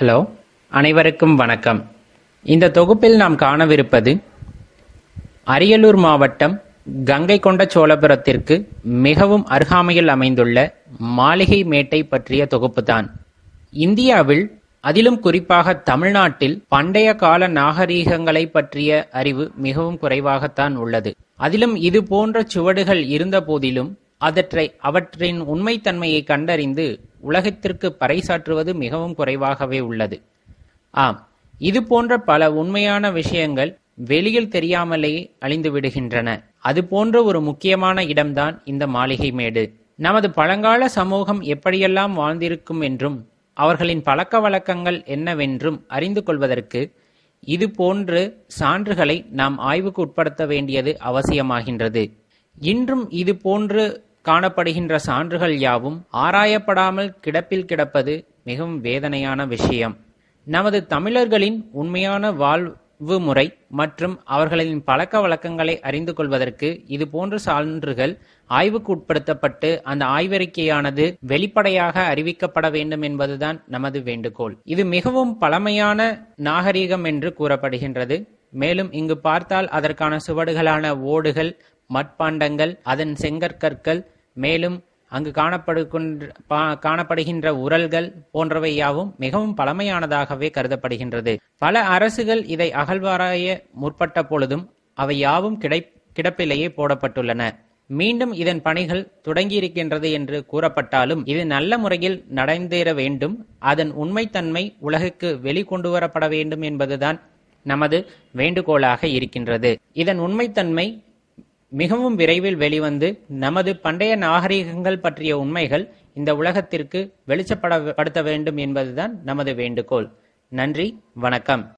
hello அனைவருக்கும் வணக்கம் இந்த தொகுப்பில் நாம் காணவிருப்பது அரியலூர் மாவட்டம் கங்கை கொண்ட சோழபுரத்திற்கு மிகவும் அருகாமையில் அமைந்துள்ள மாளிகை மேட்டை பற்றிய தொகுப்புதான் இந்தியாவில் அதிலும் குறிப்பாக தமிழ்நாட்டில் பண்டைய கால நாகரீகங்களை பற்றிய அறிவு மிகவும் குறைவாகத்தான் உள்ளது அதிலும் இது போன்ற சுவடுகள் இருந்த போதிலும் அதற்றை அவற்றின் உண்மைத்தன்மையை கண்டறிந்து உலகத்திற்கு பறைசாற்றுவது மிகவும் குறைவாகவே உள்ளது ஆம் இது போன்ற பல உண்மையான விஷயங்கள் வெளியில் தெரியாமலேயே அழிந்து விடுகின்றன அது போன்ற ஒரு முக்கியமான இடம்தான் இந்த மாளிகை மேடு நமது பழங்கால சமூகம் எப்படியெல்லாம் வாழ்ந்திருக்கும் என்றும் அவர்களின் பழக்க வழக்கங்கள் என்னவென்றும் அறிந்து கொள்வதற்கு இது போன்று சான்றுகளை நாம் ஆய்வுக்கு உட்படுத்த வேண்டியது அவசியமாகின்றது இன்றும் இது போன்று காணப்படுகின்ற சான்றுகள் யாவும் ஆராயப்படாமல் கிடப்பில் கிடப்பது மிகவும் வேதனையான விஷயம் நமது தமிழர்களின் உண்மையான வாழ்வு முறை மற்றும் அவர்களின் பழக்க வழக்கங்களை அறிந்து கொள்வதற்கு இது போன்ற சான்றுகள் ஆய்வுக்கு உட்படுத்தப்பட்டு அந்த ஆய்வறிக்கையானது வெளிப்படையாக அறிவிக்கப்பட வேண்டும் என்பதுதான் நமது வேண்டுகோள் இது மிகவும் பழமையான நாகரீகம் என்று கூறப்படுகின்றது மேலும் இங்கு பார்த்தால் அதற்கான சுவடுகளான ஓடுகள் மட்பாண்டங்கள் அதன் செங்கற்கற்கள் மேலும் அங்கு காணப்படுகின்ற காணப்படுகின்ற உரல்கள் போன்றவை யாவும் மிகவும் பழமையானதாகவே கருதப்படுகின்றது பல அரசுகள் இதை அகழ்வாராய முற்பட்ட பொழுதும் அவை யாவும் கிடை கிடப்பிலேயே போடப்பட்டுள்ளன மீண்டும் இதன் பணிகள் தொடங்கியிருக்கின்றது என்று கூறப்பட்டாலும் இது நல்ல முறையில் நடந்தேற வேண்டும் அதன் உண்மைத்தன்மை உலகுக்கு வெளிக்கொண்டு வரப்பட வேண்டும் என்பதுதான் நமது வேண்டுகோளாக இருக்கின்றது இதன் உண்மைத்தன்மை மிகவும் விரைவில் வெளிவந்து நமது பண்டைய நாகரிகங்கள் பற்றிய உண்மைகள் இந்த உலகத்திற்கு வெளிச்சப்படப்படுத்த வேண்டும் என்பதுதான் நமது வேண்டுகோள் நன்றி வணக்கம்